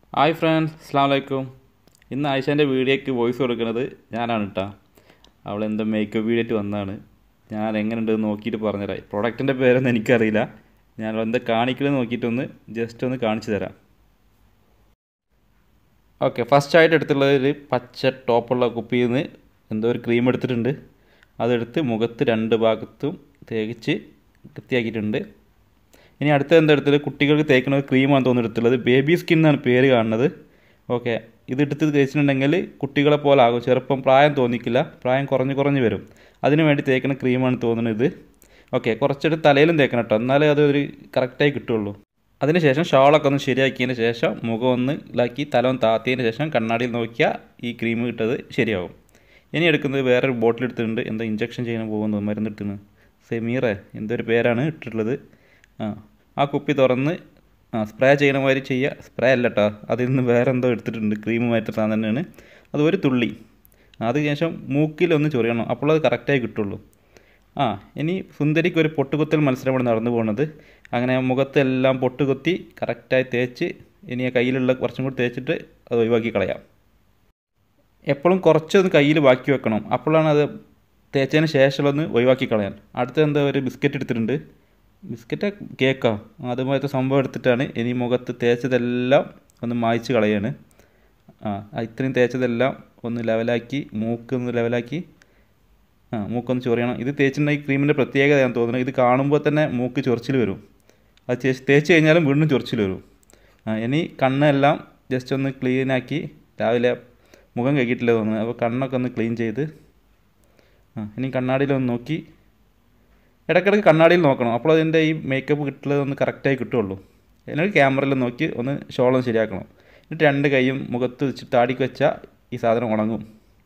Hi friends അസ്സാം വലൈക്കും ഇന്ന് ആയിഷേൻ്റെ വീഡിയോയ്ക്ക് വോയിസ് കൊടുക്കുന്നത് ഞാനാണ് കേട്ടോ അവൾ എന്തോ മേക്കപ്പ് വീഡിയോ ആയിട്ട് വന്നതാണ് ഞാൻ എങ്ങനെയുണ്ട് നോക്കിയിട്ട് പറഞ്ഞുതരാം പ്രൊഡക്റ്റിൻ്റെ പേരൊന്നും എനിക്കറിയില്ല ഞാൻ എന്താ കാണിക്കണമെന്ന് നോക്കിയിട്ടൊന്ന് ജസ്റ്റ് ഒന്ന് കാണിച്ചു തരാം ഓക്കെ ഫസ്റ്റ് ആയിട്ട് എടുത്തുള്ളത് ഒരു പച്ച ടോപ്പുള്ള കുപ്പിയിൽ നിന്ന് എന്തോ ഒരു ക്രീം എടുത്തിട്ടുണ്ട് അതെടുത്ത് മുഖത്ത് രണ്ട് ഭാഗത്തും തേച്ച് വൃത്തിയാക്കിയിട്ടുണ്ട് ഇനി അടുത്ത എന്താ എടുത്തത് കുട്ടികൾക്ക് തേക്കുന്ന ഒരു ക്രീമാണ് തോന്നുന്നു എടുത്തുള്ളത് ബേബി സ്കിൻ എന്നാണ് പേര് കാണുന്നത് ഓക്കെ ഇത് എടുത്ത് തേച്ചിട്ടുണ്ടെങ്കിൽ കുട്ടികളെ പോലെ ആകും ചെറുപ്പം പ്രായം തോന്നിക്കില്ല പ്രായം കുറഞ്ഞ് കുറഞ്ഞ് വരും അതിന് വേണ്ടി തേക്കുന്ന ക്രീമാണ് തോന്നുന്നത് ഇത് ഓക്കെ കുറച്ചെടുത്ത് തലയിലും തേക്കണം കേട്ടോ എന്നാലേ അത് ഒരു കറക്റ്റായി കിട്ടുള്ളൂ അതിനുശേഷം ഷോളൊക്കെ ഒന്ന് ശരിയാക്കിയതിന് ശേഷം മുഖം ഒന്ന് ഇതാക്കി തല ഒന്ന് താത്തിയതിന് ശേഷം കണ്ണാടിയിൽ നോക്കിയാൽ ഈ ക്രീം ഇട്ടത് ശരിയാവും ഇനി എടുക്കുന്നത് വേറൊരു ബോട്ടിൽ എടുത്തിട്ടുണ്ട് എന്താ ഇഞ്ചക്ഷൻ ചെയ്യാൻ പോകുന്നത് മരുന്ന് എടുത്തുന്നത് സെമീറേ എന്തൊരു പേരാണ് ഇട്ടിട്ടുള്ളത് ആ ആ കുപ്പി തുറന്ന് ആ സ്പ്രേ ചെയ്യണ മാതിരി ചെയ്യുക സ്പ്രേ അല്ല കേട്ടോ അതിൽ നിന്ന് വേറെ എന്തോ എടുത്തിട്ടുണ്ട് ക്രീമുമായിട്ട് സാധനം തന്നെയാണ് അത് ഒരു തുള്ളി അത് ശേഷം മൂക്കിലൊന്ന് ചൊറിയണം അപ്പോൾ അത് കറക്റ്റായി കിട്ടുള്ളൂ ആ ഇനി സുന്ദരിക്ക് ഒരു പൊട്ടുകുത്തൽ മത്സരമാണ് നടന്നു പോകുന്നത് അങ്ങനെ മുഖത്തെല്ലാം പൊട്ടുകുത്തി കറക്റ്റായി തേച്ച് ഇനി ആ കയ്യിലുള്ള കുറച്ചും കൂടി തേച്ചിട്ട് അത് ഒഴിവാക്കി കളയാം എപ്പോഴും കുറച്ചൊന്ന് കയ്യിൽ ബാക്കി വെക്കണം അപ്പോഴാണ് അത് തേച്ചതിന് ശേഷമുള്ളൊന്ന് ഒഴിവാക്കി കളയാൻ അടുത്ത എന്താ ഒരു ബിസ്ക്കറ്റ് എടുത്തിട്ടുണ്ട് ബിസ്ക്കറ്റ് കേക്കാ അതുപോലത്തെ സംഭവം എടുത്തിട്ടാണ് ഇനി മുഖത്ത് തേച്ചതെല്ലാം ഒന്ന് മായ്ച്ച് കളയാണ് ആ ഇത്രയും തേച്ചതെല്ലാം ഒന്ന് ലെവലാക്കി മൂക്ക് ഒന്ന് ലെവലാക്കി ആ മൂക്കൊന്ന് ചൊറിയണം ഇത് തേച്ചിട്ടുണ്ടെങ്കിൽ ക്രീമിൻ്റെ പ്രത്യേകതയാണ് തോന്നുന്നത് ഇത് കാണുമ്പോൾ തന്നെ മൂക്ക് ചൊറിച്ചിൽ വരും അത് തേച്ച് തേച്ച് കഴിഞ്ഞാലും വീണ്ടും ചൊറിച്ചിൽ വരും ആ ഇനി കണ്ണെല്ലാം ജസ്റ്റ് ഒന്ന് ക്ലീനാക്കി രാവിലെ മുഖം കഴുകിയിട്ടില്ല തോന്നുന്നത് അപ്പോൾ കണ്ണൊക്കെ ഒന്ന് ക്ലീൻ ചെയ്ത് ആ ഇനി കണ്ണാടിയിലൊന്ന് നോക്കി ഇടയ്ക്കിടയ്ക്ക് കണ്ണാടിയിൽ നോക്കണം അപ്പോൾ അതിൻ്റെ ഈ മേക്കപ്പ് കിട്ടുന്നത് ഒന്ന് കറക്റ്റായി കിട്ടുള്ളൂ എന്നിട്ട് ക്യാമറയിൽ നോക്കി ഒന്ന് ഷോളൊന്ന് ശരിയാക്കണം എന്നിട്ട് രണ്ട് കൈയും മുഖത്ത് വെച്ച് താടിക്ക് വെച്ചാൽ ഈ സാധനം ഉണങ്ങും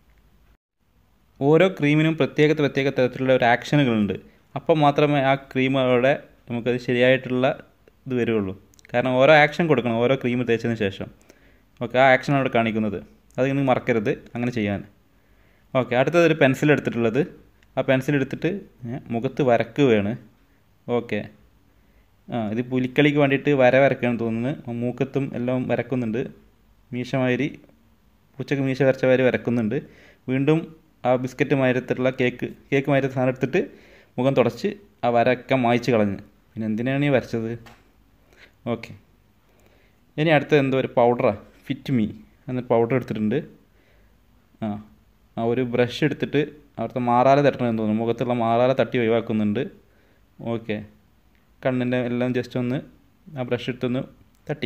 ഓരോ ക്രീമിനും പ്രത്യേക പ്രത്യേക തരത്തിലുള്ള ഒരു ആക്ഷനുകളുണ്ട് അപ്പോൾ മാത്രമേ ആ ക്രീം അവിടെ നമുക്കത് ശരിയായിട്ടുള്ള ഇത് വരുള്ളൂ കാരണം ഓരോ ആക്ഷൻ കൊടുക്കണം ഓരോ ക്രീം തേച്ചതിന് ശേഷം ഓക്കെ ആ ആക്ഷൻ അവിടെ കാണിക്കുന്നത് അത് നിങ്ങൾ മറക്കരുത് അങ്ങനെ ചെയ്യാൻ ഓക്കെ അടുത്തത് ഒരു പെൻസിൽ എടുത്തിട്ടുള്ളത് ആ പെൻസിൽ എടുത്തിട്ട് മുഖത്ത് വരക്കുകയാണ് ഓക്കെ ആ ഇത് പുലിക്കളിക്ക് വേണ്ടിയിട്ട് വര വരക്കുകയാണ് തോന്നുന്നത് മൂക്കത്തും എല്ലാം വരക്കുന്നുണ്ട് മീശമാതിരി പൂച്ചക്ക് മീശ വരച്ച വരെ വരക്കുന്നുണ്ട് വീണ്ടും ആ ബിസ്ക്കറ്റ് മാതിരത്തിലുള്ള കേക്ക് കേക്ക് മാതിരത്തെ സാധനം എടുത്തിട്ട് മുഖം തുടച്ച് ആ വരയൊക്കെ മായ്ച്ച് കളഞ്ഞ് പിന്നെ എന്തിനാണ് ഈ വരച്ചത് ഓക്കെ ഇനി അടുത്തത് എന്തോ ഒരു പൗഡറാണ് ഫിറ്റ് മീ എന്നൊരു പൗഡർ എടുത്തിട്ടുണ്ട് ആ ആ ഒരു ബ്രഷ് എടുത്തിട്ട് അവിടുത്തെ മാറാല തട്ടണമെന്ന് തോന്നുന്നു മുഖത്തുള്ള മാറാല തട്ടി ഒഴിവാക്കുന്നുണ്ട് ഓക്കെ കണ്ണിൻ്റെ എല്ലാം ജസ്റ്റ് ഒന്ന് ആ ബ്രഷ് എടുത്തൊന്ന് തട്ടി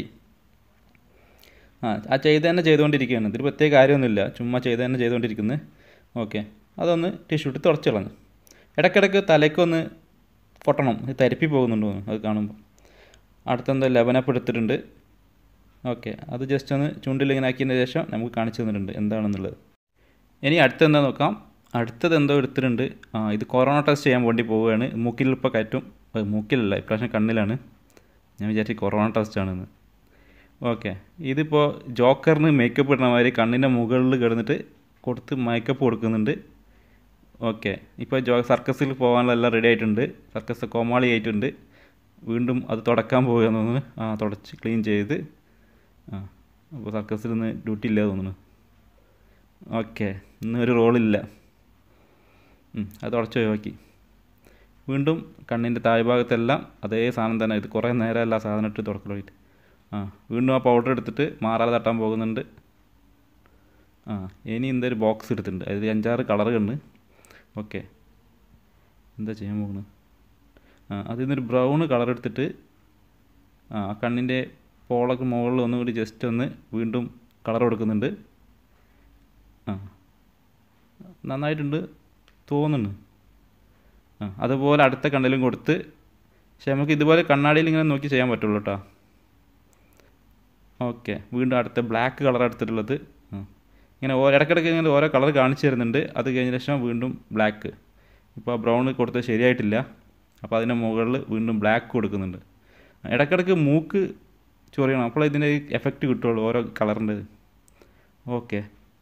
ആ ആ ചെയ്ത് തന്നെ ചെയ്തുകൊണ്ടിരിക്കുകയാണ് ഇതിൽ പ്രത്യേക കാര്യമൊന്നുമില്ല ചുമ്മാ ചെയ്ത് തന്നെ ചെയ്തുകൊണ്ടിരിക്കുന്നത് ഓക്കെ അതൊന്ന് ടിഷ്യൂ ഇട്ട് തുടച്ച് കളഞ്ഞു ഇടയ്ക്കിടയ്ക്ക് തലയ്ക്കൊന്ന് പൊട്ടണം ഇത് തരിപ്പി പോകുന്നുണ്ടോ അത് കാണുമ്പോൾ അടുത്തെന്തോ ലെവനപ്പ് എടുത്തിട്ടുണ്ട് ഓക്കെ അത് ജസ്റ്റ് ഒന്ന് ചുണ്ടിൽ ഇങ്ങനെ ആക്കിയതിന് ശേഷം നമുക്ക് കാണിച്ചു തന്നിട്ടുണ്ട് എന്താണെന്നുള്ളത് ഇനി അടുത്തെന്താ നോക്കാം അടുത്തത് എന്തോ എടുത്തിട്ടുണ്ട് ആ ഇത് കൊറോണ ടെസ്റ്റ് ചെയ്യാൻ വേണ്ടി പോവുകയാണ് മൂക്കിൽ ഇപ്പോൾ കയറ്റും മൂക്കിലല്ല ഇപ്രാവശ്യം കണ്ണിലാണ് ഞാൻ വിചാരിച്ചു കൊറോണ ടെസ്റ്റ് ആണെന്ന് ഓക്കെ ഇതിപ്പോൾ ജോക്കറിന് മേക്കപ്പ് ഇടുന്ന മാതിരി കണ്ണിൻ്റെ മുകളിൽ കിടന്നിട്ട് കൊടുത്ത് മേക്കപ്പ് കൊടുക്കുന്നുണ്ട് ഓക്കെ ഇപ്പോൾ ജോ സർക്കസിൽ പോകാനുള്ള എല്ലാം റെഡി ആയിട്ടുണ്ട് സർക്കസ് കോമാളി ആയിട്ടുണ്ട് വീണ്ടും അത് തുടക്കാൻ പോകുകയെന്ന് തോന്നുന്നു ആ തുടച്ച് ക്ലീൻ ചെയ്ത് ആ അപ്പോൾ സർക്കസിൽ നിന്ന് ഡ്യൂട്ടി ഇല്ല തോന്നുന്നു ഓക്കെ ഇന്ന് ഒരു റോളില്ല അത് തുടച്ച് ഒഴിവാക്കി വീണ്ടും കണ്ണിൻ്റെ താഴ്ഭാഗത്തെല്ലാം അതേ സാധനം തന്നെ ഇത് കുറേ നേരമല്ല സാധനം ഇട്ട് തുടക്കലായിട്ട് ആ വീണ്ടും ആ പൗഡർ എടുത്തിട്ട് മാറാതെ തട്ടാൻ പോകുന്നുണ്ട് ആ ഇനി എന്തൊരു ബോക്സ് എടുത്തിട്ടുണ്ട് അതിൽ അഞ്ചാറ് കളറുണ്ട് ഓക്കെ എന്താ ചെയ്യാൻ പോകുന്നത് ആ അതിൽ നിന്നൊരു ബ്രൗൺ കളർ എടുത്തിട്ട് ആ കണ്ണിൻ്റെ പോളൊക്കെ മുകളിൽ ഒന്നുകൂടി ജസ്റ്റ് ഒന്ന് വീണ്ടും കളർ കൊടുക്കുന്നുണ്ട് ആ നന്നായിട്ടുണ്ട് തോന്നുന്നു ആ അതുപോലെ അടുത്ത കണ്ണിലും കൊടുത്ത് പക്ഷെ നമുക്ക് ഇതുപോലെ കണ്ണാടിയിൽ ഇങ്ങനെ നോക്കി ചെയ്യാൻ പറ്റുള്ളൂ കേട്ടോ ഓക്കെ വീണ്ടും അടുത്ത ബ്ലാക്ക് കളർ എടുത്തിട്ടുള്ളത് ഇങ്ങനെ ഓരോ ഇടയ്ക്കിടയ്ക്ക് ഇങ്ങനെ ഓരോ കളർ കാണിച്ചു തരുന്നുണ്ട് അത് കഴിഞ്ഞ ശേഷം വീണ്ടും ബ്ലാക്ക് ഇപ്പോൾ ബ്രൗൺ കൊടുത്തത് ശരിയായിട്ടില്ല അപ്പോൾ അതിൻ്റെ മുകളിൽ വീണ്ടും ബ്ലാക്ക് കൊടുക്കുന്നുണ്ട് ഇടയ്ക്കിടയ്ക്ക് മൂക്ക് ചൊറിയണം അപ്പോൾ ഇതിൻ്റെ എഫക്റ്റ് കിട്ടുള്ളൂ ഓരോ കളറിൻ്റെ ഓക്കെ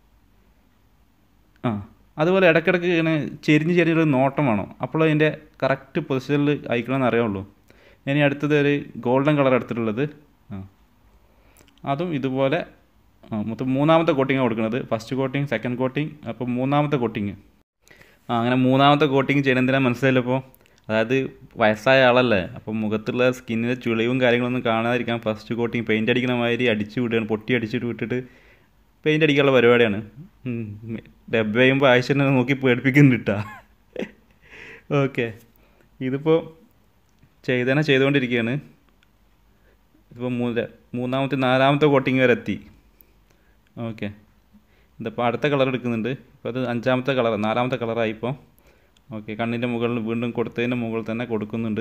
ആ അതുപോലെ ഇടയ്ക്കിടയ്ക്ക് ഇങ്ങനെ ചെരിഞ്ഞ് ചെരിഞ്ഞൊരു നോട്ടം വേണം അപ്പോൾ അതിൻ്റെ കറക്റ്റ് പൊസിഷനിൽ അയക്കണമെന്ന് അറിയാവുള്ളൂ ഇനി അടുത്തത് ഒരു ഗോൾഡൻ കളർ എടുത്തിട്ടുള്ളത് ആ അതും ഇതുപോലെ ആ, മൊത്തം മൂന്നാമത്തെ കോട്ടിങ്ങാണ് കൊടുക്കുന്നത് ഫസ്റ്റ് കോട്ടിങ് സെക്കൻഡ് കോട്ടിങ് അപ്പോൾ മൂന്നാമത്തെ കോട്ടിങ് ആ അങ്ങനെ മൂന്നാമത്തെ കോട്ടിങ് ചെയ്യണം എന്തിനാണ് മനസ്സിലായില്ലപ്പോൾ അതായത് വയസ്സായ ആളല്ലേ അപ്പോൾ മുഖത്തുള്ള സ്കിന്നിലെ ചുളിവും കാര്യങ്ങളൊന്നും കാണാതിരിക്കാൻ ഫസ്റ്റ് കോട്ടിങ് പെയിൻ്റ് അടിക്കണ മാതിരി അടിച്ച് വിടുകയാണ് പൊട്ടി അടിച്ചിട്ട് വിട്ടിട്ട് പെയിൻ്റ് അടിക്കാനുള്ള പരിപാടിയാണ് ഉം. ഡബ് ചെയ്യുമ്പോൾ ആഴ്ചനെ നോക്കി പേടിപ്പിക്കുന്നുണ്ട് കേട്ടാ ഓക്കെ ഇതിപ്പോൾ ചെയ്തനെ ചെയ്തുകൊണ്ടിരിക്കുകയാണ് ഇതിപ്പോൾ മൂന്ന് മൂന്നാമത്തെ നാലാമത്തെ കോട്ടിങ് വരെ എത്തി ഓക്കെ ഇതിപ്പോൾ അടുത്ത കളർ എടുക്കുന്നുണ്ട് ഇപ്പോൾ അത് അഞ്ചാമത്തെ കളർ നാലാമത്തെ കളറായി ഇപ്പോൾ ഓക്കെ കണ്ണിൻ്റെ മുകളിൽ വീണ്ടും കൊടുത്തതിൻ്റെ മുകളിൽ തന്നെ കൊടുക്കുന്നുണ്ട്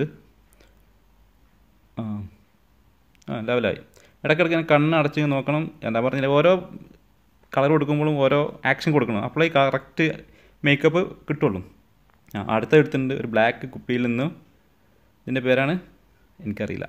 ആ ആ ലെവലായി ഇടയ്ക്കിടയ്ക്ക് ഇങ്ങനെ കണ്ണ് അടച്ച് നോക്കണം എന്താ പറഞ്ഞില്ല ഓരോ കളർ കൊടുക്കുമ്പോഴും ഓരോ ആക്ഷൻ കൊടുക്കണം അപ്പോഴേ കറക്റ്റ് മേക്കപ്പ് കിട്ടുള്ളൂ ആ അടുത്ത എടുത്തിട്ടുണ്ട് ഒരു ബ്ലാക്ക് കുപ്പിയിൽ നിന്ന് ഇതിൻ്റെ പേരാണ് എനിക്കറിയില്ല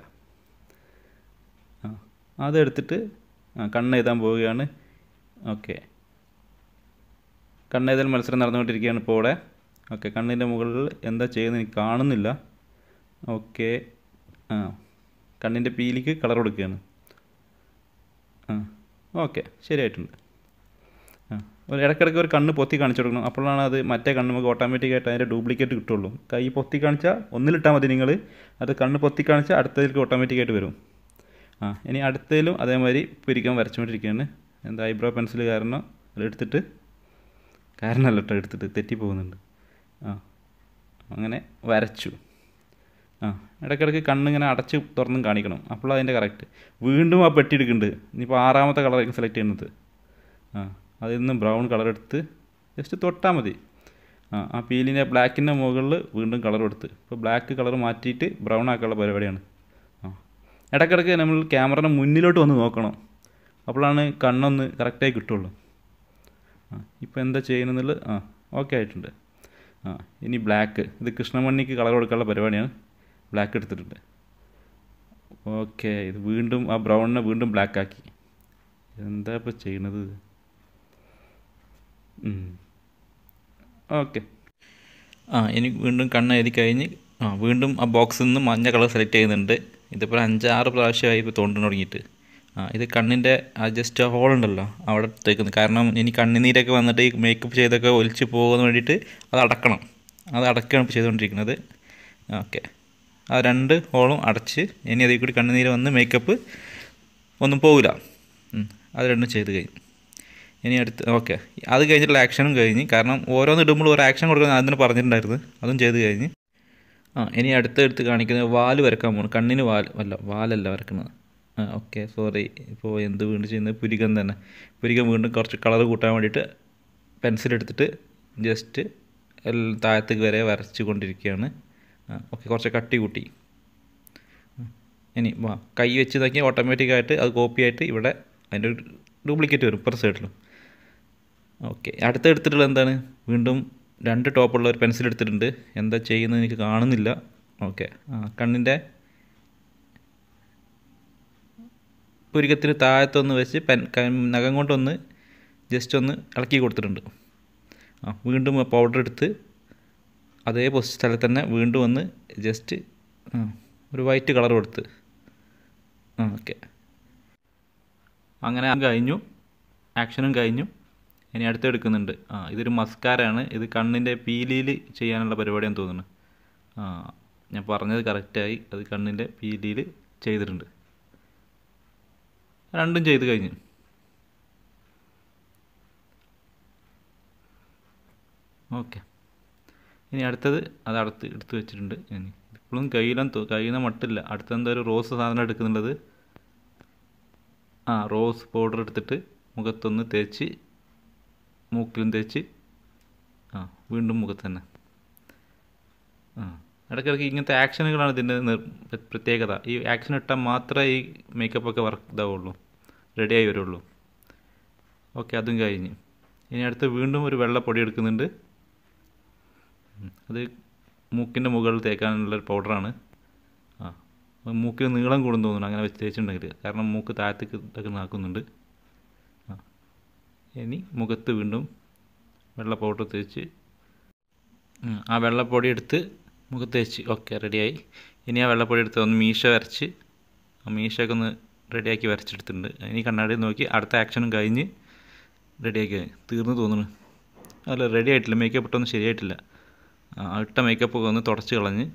ആ അതെടുത്തിട്ട് ആ കണ്ണ് എഴുതാൻ പോവുകയാണ് ഓക്കെ കണ്ണെഴുതൽ മത്സരം നടന്നുകൊണ്ടിരിക്കുകയാണ് ഇപ്പോൾ ഇവിടെ ഓക്കെ കണ്ണിൻ്റെ മുകളിൽ എന്താ ചെയ്യുന്നത് എനിക്ക് കാണുന്നില്ല ഓക്കെ ആ കണ്ണിൻ്റെ പീലിക്ക് കളർ കൊടുക്കുകയാണ് ആ ഓക്കെ ശരിയായിട്ടുണ്ട് ആ ഒരു ഇടയ്ക്കിടയ്ക്ക് ഒരു കണ്ണ് പൊത്തി കാണിച്ചു കൊടുക്കണം അപ്പോഴാണ് അത് മറ്റേ കണ്ണ് നമുക്ക് ഓട്ടോമാറ്റിക്കായിട്ട് അതിൻ്റെ ഡ്യൂപ്ലിക്കേറ്റ് കിട്ടുള്ളൂ കൈ പൊത്തി കാണിച്ചാൽ ഒന്നിലിട്ടാൽ മതി നിങ്ങൾ അത് കണ്ണ് പൊത്തി കാണിച്ചാൽ അടുത്തതിലേക്ക് ഓട്ടോമാറ്റിക്കായിട്ട് വരും ആ ഇനി അടുത്തതിലും അതേമാതിരി പിരിക്കാൻ വരച്ചുകൊണ്ടിരിക്കുകയാണ് എന്താ ഐബ്രോ പെൻസിൽ കാരണം എടുത്തിട്ട് കാരണമല്ല കേട്ടോ എടുത്തിട്ട് തെറ്റിപ്പോകുന്നുണ്ട് ആ അങ്ങനെ വരച്ചു ആ ഇടയ്ക്കിടയ്ക്ക് കണ്ണിങ്ങനെ അടച്ച് തുറന്നും കാണിക്കണം അപ്പോൾ അതിൻ്റെ കറക്റ്റ് വീണ്ടും ആ പെട്ടി എടുക്കുന്നുണ്ട് ഇനിയിപ്പോൾ ആറാമത്തെ കളറായിരിക്കും സെലക്ട് ചെയ്യുന്നത് ആ അതിൽ നിന്ന് ബ്രൗൺ കളർ എടുത്ത് ജസ്റ്റ് തൊട്ടാൽ മതി ആ ആ പീലിൻ്റെ ബ്ലാക്കിൻ്റെ മുകളിൽ വീണ്ടും കളർ കൊടുത്ത് ഇപ്പോൾ ബ്ലാക്ക് കളർ മാറ്റിയിട്ട് ബ്രൗൺ ആക്കാനുള്ള പരിപാടിയാണ് ആ ഇടയ്ക്കിടയ്ക്ക് നമ്മൾ ക്യാമറയുടെ മുന്നിലോട്ട് വന്ന് നോക്കണം അപ്പോഴാണ് കണ്ണൊന്ന് കറക്റ്റായി കിട്ടുള്ളൂ ആ ഇപ്പോൾ എന്താ ചെയ്യുന്നത് ആ ഓക്കെ ആയിട്ടുണ്ട് ആ ഇനി ബ്ലാക്ക് ഇത് കൃഷ്ണമണിക്ക് കളർ കൊടുക്കാനുള്ള പരിപാടിയാണ് ബ്ലാക്ക് എടുത്തിട്ടുണ്ട് ഓക്കെ ഇത് വീണ്ടും ആ ബ്രൗണിനെ വീണ്ടും ബ്ലാക്ക് ആക്കി എന്താ ഇപ്പോൾ ചെയ്യണത് ഓക്കെ ആ ഇനി വീണ്ടും കണ്ണ് എഴുതി കഴിഞ്ഞ് ആ വീണ്ടും ആ ബോക്സിൽ നിന്ന് മഞ്ഞ കളർ സെലക്ട് ചെയ്യുന്നുണ്ട് ഇതിപ്പോൾ അഞ്ചാറ് പ്രാവശ്യമായി ഇപ്പോൾ തോണ്ടു തുടങ്ങിയിട്ട് ആ ഇത് കണ്ണിൻ്റെ ആ ജസ്റ്റ് ഹോൾ ഉണ്ടല്ലോ അവിടെ തേക്കുന്നത് കാരണം ഇനി കണ്ണിനീരൊക്കെ വന്നിട്ട് ഈ മേക്കപ്പ് ചെയ്തൊക്കെ ഒലിച്ച് പോകുന്ന വേണ്ടിയിട്ട് അത് അടക്കണം അത് അടക്കുകയാണ് ഇപ്പോൾ ചെയ്തുകൊണ്ടിരിക്കുന്നത് ഓക്കെ ആ രണ്ട് ഹോളും അടച്ച് ഇനി അതിൽ കൂടി കണ്ണുനീര് വന്ന് മേക്കപ്പ് ഒന്നും പോകില്ല ഉം, അത് രണ്ടും ചെയ്ത് കഴിഞ്ഞു ഇനി അടുത്ത് ഓക്കെ അത് കഴിഞ്ഞിട്ടുള്ള ആക്ഷനും കഴിഞ്ഞ് കാരണം ഓരോന്ന് ഇടുമ്പോൾ ഒരു ആക്ഷൻ കൊടുക്കണം അതിന് പറഞ്ഞിട്ടുണ്ടായിരുന്നു അതും ചെയ്ത് കഴിഞ്ഞ് ആ ഇനി അടുത്ത് എടുത്ത് കാണിക്കുന്നത് വാല് വരക്കാൻ പോകണം കണ്ണിന് വാൽ അല്ല വാലല്ല വരക്കുന്നത് ആ ഓക്കെ സോറി ഇപ്പോൾ എന്ത് വീണ്ടും ചെയ്യുന്നത് പുരികം തന്നെ പുരികം വീണ്ടും കുറച്ച് കളർ കൂട്ടാൻ വേണ്ടിയിട്ട് പെൻസിൽ എടുത്തിട്ട് ജസ്റ്റ് എല്ലാം താഴത്തേക്ക് വരെ വരച്ച് കൊണ്ടിരിക്കുകയാണ് ആ ഓക്കെ കുറച്ച് കട്ടി കൂട്ടി ആ, ഇനി വാ കൈ വെച്ച് നോക്കിയാൽ ഓട്ടോമാറ്റിക്കായിട്ട് അത് കോപ്പി ആയിട്ട് ഇവിടെ അതിൻ്റെ ഒരു ഡ്യൂപ്ലിക്കേറ്റ് വരും ഇപ്പുറ സൈഡിലും ഓക്കെ അടുത്ത എടുത്തിട്ടുള്ള എന്താണ് വീണ്ടും രണ്ട് ടോപ്പുള്ള ഒരു പെൻസിൽ എടുത്തിട്ടുണ്ട് എന്താ ചെയ്യുന്നത് എനിക്ക് കാണുന്നില്ല ഓക്കെ ആ കണ്ണിൻ്റെ പുരികത്തിന് താഴത്തൊന്ന് വെച്ച് പെൻ ക- നഖം കൊണ്ടൊന്ന് ജസ്റ്റ് ഒന്ന് ഇളക്കി കൊടുത്തിട്ടുണ്ട് ആ വീണ്ടും ആ പൗഡർ എടുത്ത് അതേ പൊസി സ്ഥലത്ത് തന്നെ വീണ്ടും ഒന്ന് ജസ്റ്റ് ആ ഒരു വൈറ്റ് കളർ കൊടുത്ത് ആ ഓക്കെ അങ്ങനെ കഴിഞ്ഞു ആക്ഷനും കഴിഞ്ഞു ഇനി അടുത്ത് എടുക്കുന്നുണ്ട് ആ ഇതൊരു മസ്കാരാണ് ഇത് കണ്ണിൻ്റെ പീലിയിൽ ചെയ്യാനുള്ള പരിപാടിയാണെന്ന് തോന്നുന്നു ആ ഞാൻ പറഞ്ഞത് കറക്റ്റായി അത് കണ്ണിൻ്റെ പീലിയിൽ ചെയ്തിട്ടുണ്ട് രണ്ടും ചെയ്ത് കഴിഞ്ഞു ഓക്കെ ഇനി അടുത്തത് അത് അടുത്ത് എടുത്ത് വെച്ചിട്ടുണ്ട് ഇനി ഇപ്പോഴും കയ്യിലും കഴിയുന്ന മട്ടില്ല അടുത്ത എന്തോ ഒരു റോസ് സാധനം എടുക്കുന്നുള്ളത് ആ റോസ് പൗഡർ എടുത്തിട്ട് മുഖത്തൊന്ന് തേച്ച് മൂക്കിലും തേച്ച് ആ വീണ്ടും മുഖത്ത് തന്നെ ആ ഇടയ്ക്കിടയ്ക്ക് ഇങ്ങനത്തെ ആക്ഷനുകളാണ് ഇതിൻ്റെ നിർ- പ്ര- പ്രത്യേകത ഈ ആക്ഷൻ ഇട്ടാൽ മാത്രമേ ഈ മേക്കപ്പ് ഒക്കെ വർക്ക് ഇതാവുള്ളൂ റെഡിയായി വരുള്ളൂ ഓക്കെ അതും കഴിഞ്ഞ് ഇനി അടുത്ത് വീണ്ടും ഒരു വെള്ള പൊടി എടുക്കുന്നുണ്ട് ഉം, അത് മൂക്കിൻ്റെ മുകളിൽ തേക്കാനുള്ള ഒരു പൗഡറാണ് ആ അത് മൂക്കിന് നീളം കൂടുന്നു തോന്നുന്നു അങ്ങനെ വെച്ച് തേച്ചിട്ടുണ്ടെങ്കിൽ കാരണം മൂക്ക് താഴത്തേക്ക് ഇതൊക്കെ നാക്കുന്നുണ്ട് ആ ഇനി മുഖത്ത് വീണ്ടും വെള്ള പൗഡർ തേച്ച് ഉം, ആ വെള്ളപ്പൊടി എടുത്ത് മുഖത്ത് തേച്ച് ഓക്കെ റെഡിയായി ഇനി ആ വെള്ളപ്പൊടി എടുത്ത് ഒന്ന് മീശ വരച്ച് ആ മീശയൊക്കെ ഒന്ന് റെഡിയാക്കി വരച്ചെടുത്തിട്ടുണ്ട് ഇനി കണ്ണാടി നോക്കി അടുത്ത ആക്ഷനും കഴിഞ്ഞ് റെഡിയാക്കി തീർന്നു തോന്നുന്നു അല്ല റെഡി ആയിട്ടില്ല മേക്കപ്പ് ഇട്ടൊന്നും ശരിയായിട്ടില്ല ആ ഇട്ട മേക്കപ്പ് ഒക്കെ ഒന്ന് തുടച്ച് കളഞ്ഞ്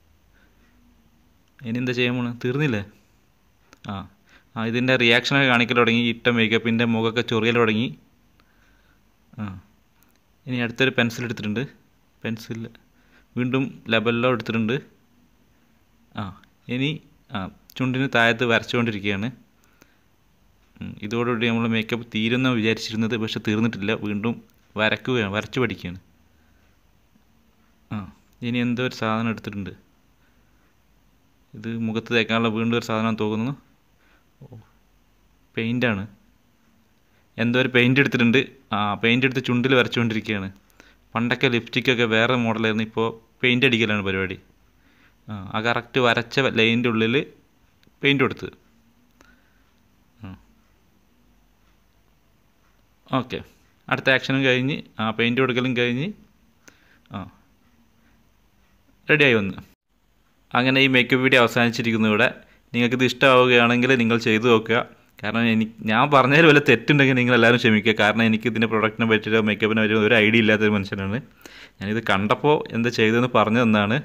ഇനി എന്താ ചെയ്യാൻ പോണ് തീർന്നില്ലേ ആ ആ ഇതിൻ്റെ റിയാക്ഷനൊക്കെ കാണിക്കൽ തുടങ്ങി ഇട്ട മേക്കപ്പിൻ്റെ മുഖമൊക്കെ ചൊറിയൽ തുടങ്ങി ആ ഇനി അടുത്തൊരു പെൻസിൽ എടുത്തിട്ടുണ്ട് പെൻസിൽ വീണ്ടും ലെബലിലോ എടുത്തിട്ടുണ്ട് ആ ഇനി ആ ചുണ്ടിന് താഴത്ത് വരച്ചുകൊണ്ടിരിക്കുകയാണ് ഉം, ഇതോടുകൂടി നമ്മൾ മേക്കപ്പ് തീരുന്ന വിചാരിച്ചിരുന്നത് പക്ഷെ തീർന്നിട്ടില്ല വീണ്ടും വരക്കുകയാണ് വരച്ചു പഠിക്കുകയാണ് ആ ഇനി എന്തോ ഒരു സാധനം എടുത്തിട്ടുണ്ട് ഇത് മുഖത്ത് തേക്കാനുള്ള വീണ്ടും ഒരു സാധനം തോന്നുന്നു ഓ പെയിൻ്റാണ് എന്തോ ഒരു പെയിൻ്റ് എടുത്തിട്ടുണ്ട് ആ പെയിൻ്റ് എടുത്ത് ചുണ്ടിൽ വരച്ചുകൊണ്ടിരിക്കുകയാണ് പണ്ടൊക്കെ ലിപ്സ്റ്റിക്കൊക്കെ വേറെ മോഡലായിരുന്നു ഇപ്പോൾ പെയിൻ്റ് അടിക്കലാണ് പരിപാടി ആ ആ കറക്റ്റ് വരച്ച ലൈനിൻ്റെ ഉള്ളിൽ പെയിൻ്റ് കൊടുത്ത് ഓക്കെ അടുത്ത ആക്ഷനും കഴിഞ്ഞ് ആ പെയിൻ്റ് കൊടുക്കലും കഴിഞ്ഞ് ആ റെഡിയായി വന്ന് അങ്ങനെ ഈ മേക്കപ്പ് വീഡിയോ അവസാനിച്ചിരിക്കുന്നു ഇവിടെ നിങ്ങൾക്കിത് ഇഷ്ടമാവുകയാണെങ്കിൽ നിങ്ങൾ ചെയ്തു നോക്കുക കാരണം എനിക്ക് ഞാൻ പറഞ്ഞതിൽ വല്ല തെറ്റുണ്ടെങ്കിൽ നിങ്ങൾ എല്ലാവരും ക്ഷമിക്കുക കാരണം എനിക്ക് ഇതിൻ്റെ പ്രൊഡക്റ്റിനെ പറ്റിയോ മേക്കപ്പിനെ പറ്റിയോ ഒരു ഐഡിയ ഇല്ലാത്തൊരു മനുഷ്യനാണ് ഞാനിത് കണ്ടപ്പോൾ എന്താ ചെയ്തതെന്ന് പറഞ്ഞു തന്നാണ്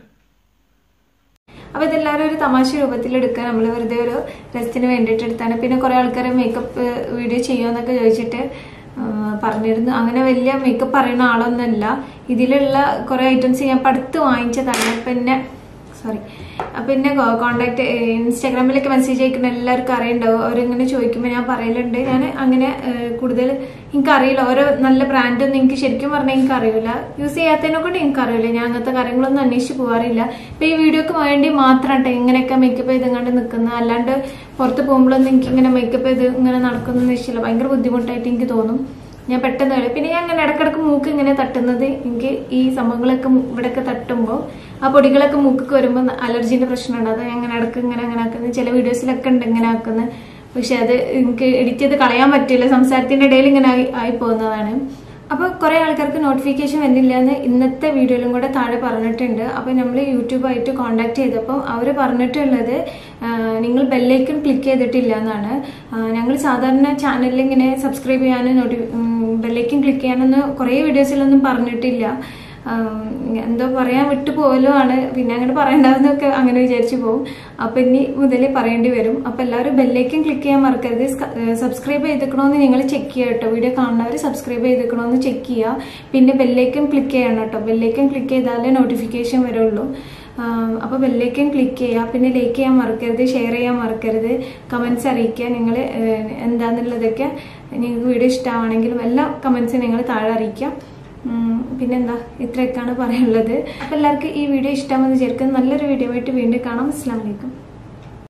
അപ്പൊ ഇതെല്ലാവരും ഒരു തമാശ രൂപത്തിൽ എടുക്കുക നമ്മൾ വെറുതെ ഒരു രസത്തിന് വേണ്ടിയിട്ട് എടുത്താണ് പിന്നെ കുറെ ആൾക്കാർ മേക്കപ്പ് വീഡിയോ ചെയ്യുമെന്നൊക്കെ ചോദിച്ചിട്ട് ആ, പറഞ്ഞിരുന്നു അങ്ങനെ വലിയ മേക്കപ്പ് അറിയുന്ന ആളൊന്നുമല്ല ഇതിലുള്ള കുറെ ഐറ്റംസ് ഞാൻ പഠിത്ത് വാങ്ങിച്ചതാണ് പിന്നെ സോറി പിന്നെ കോണ്ടാക്ട് ഇൻസ്റ്റാഗ്രാമിലൊക്കെ മെസ്സേജ് അയക്കുന്ന എല്ലാവർക്കും അറിയണ്ടാവും അവരിങ്ങനെ ചോദിക്കുമ്പോൾ ഞാൻ പറയലുണ്ട് ഞാൻ അങ്ങനെ ഏഹ്, കൂടുതൽ എനിക്ക് അറിയില്ല ഓരോ നല്ല ബ്രാൻഡൊന്നും എനിക്ക് ശരിക്കും പറഞ്ഞാൽ എനിക്ക് അറിയില്ല യൂസ് ചെയ്യാത്തതിനെ കൊണ്ട് എനിക്ക് അറിയില്ല ഞാൻ അങ്ങനത്തെ കാര്യങ്ങളൊന്നും അന്വേഷിച്ച് പോകാറില്ല ഇപ്പൊ ഈ വീഡിയോക്ക് വേണ്ടി മാത്രമാട്ടെ ഇങ്ങനെയൊക്കെ മേക്കപ്പ് ചെയ്ത് ഇങ്ങോട്ട് നിൽക്കുന്നത് അല്ലാണ്ട് പുറത്ത് പോകുമ്പോഴൊന്നും എനിക്ക് ഇങ്ങനെ മേക്കപ്പ് ചെയ്ത് ഇങ്ങനെ നടക്കുന്നതെന്ന് ഇഷ്ടമില്ല ഭയങ്കര ബുദ്ധിമുട്ടായിട്ട് എനിക്ക് തോന്നും ഞാൻ പെട്ടെന്ന് കളയും പിന്നെ ഞാൻ അങ്ങനെ ഇടക്കിടക്ക് മൂക്ക് ഇങ്ങനെ തട്ടുന്നത് എനിക്ക് ഈ സംഭവങ്ങളൊക്കെ മു- ഇവിടെയൊക്കെ തട്ടുമ്പോൾ ആ പൊടികളൊക്കെ മൂക്കൊക്കെ വരുമ്പോൾ അലർജിന്റെ പ്രശ്നമുണ്ട് അത് ഞാൻ അങ്ങനെ ഇടക്ക് ഇങ്ങനെ അങ്ങനെ ആക്കുന്നത് ചില വീഡിയോസിലൊക്കെ ഉണ്ട് ഇങ്ങനെ ആക്കുന്നത് പക്ഷെ അത് എനിക്ക് എഡിറ്റ് ചെയ്ത് കളയാൻ പറ്റില്ല സംസാരത്തിന്റെ ഇടയിൽ ഇങ്ങനെ ആയി ആയി പോകുന്നതാണ് അപ്പൊ കുറെ ആൾക്കാർക്ക് നോട്ടിഫിക്കേഷൻ വരുന്നില്ല എന്ന് ഇന്നത്തെ വീഡിയോയിലും കൂടെ താഴെ പറഞ്ഞിട്ടുണ്ട് അപ്പൊ നമ്മൾ യൂട്യൂബായിട്ട് കോണ്ടാക്ട് ചെയ്തപ്പോൾ അവർ പറഞ്ഞിട്ടുള്ളത് ആ, നിങ്ങൾ ബെല്ലൈക്കൺ ക്ലിക്ക് ചെയ്തിട്ടില്ല എന്നാണ് ഞങ്ങൾ സാധാരണ ചാനലിൽ ഇങ്ങനെ സബ്സ്ക്രൈബ് ചെയ്യാനും നോട്ടി ബെല്ലൈക്കൺ ക്ലിക്ക് ചെയ്യാനൊന്നും കുറേ വീഡിയോസിലൊന്നും പറഞ്ഞിട്ടില്ല ആം, എന്തോ പറയാൻ വിട്ടു പോകലോ ആണ് പിന്നെ അങ്ങനെ പറയണ്ടാവുന്നൊക്കെ അങ്ങനെ വിചാരിച്ചു പോകും അപ്പൊ ഇനി മുതൽ പറയേണ്ടി വരും അപ്പൊ എല്ലാവരും ബെല്ലേക്കും ക്ലിക്ക് ചെയ്യാൻ മറക്കരുത് സബ്സ്ക്രൈബ് ചെയ്തിക്കണോന്ന് നിങ്ങൾ ചെക്ക് ചെയ്യുക കേട്ടോ വീഡിയോ കാണുന്നവർ സബ്സ്ക്രൈബ് ചെയ്തിക്കണോന്ന് ചെക്ക് ചെയ്യുക പിന്നെ ബെല്ലേക്കും ക്ലിക്ക് ചെയ്യണം കേട്ടോ ബെല്ലേക്കും ക്ലിക്ക് ചെയ്താലേ നോട്ടിഫിക്കേഷൻ വരുള്ളൂ ആം, അപ്പൊ ബെല്ലേക്കും ക്ലിക്ക് ചെയ്യുക പിന്നെ ലൈക്ക് ചെയ്യാൻ മറക്കരുത് ഷെയർ ചെയ്യാൻ മറക്കരുത് കമന്റ്സ് അറിയിക്കുക നിങ്ങൾ എന്താന്നുള്ളതൊക്കെ നിങ്ങൾക്ക് വീഡിയോ ഇഷ്ടമാണെങ്കിലും എല്ലാ കമന്റ്സും നിങ്ങൾ താഴെ അറിയിക്കാം ഉം, പിന്നെന്താ ഇത്രയൊക്കെയാണ് പറയാനുള്ളത് അപ്പൊ എല്ലാവർക്കും ഈ വീഡിയോ ഇഷ്ടമാണെന്ന് വിചാരിക്കുന്നത് നല്ലൊരു വീഡിയോ ആയിട്ട് വീണ്ടും കാണാം അസ്സാം വലൈക്കും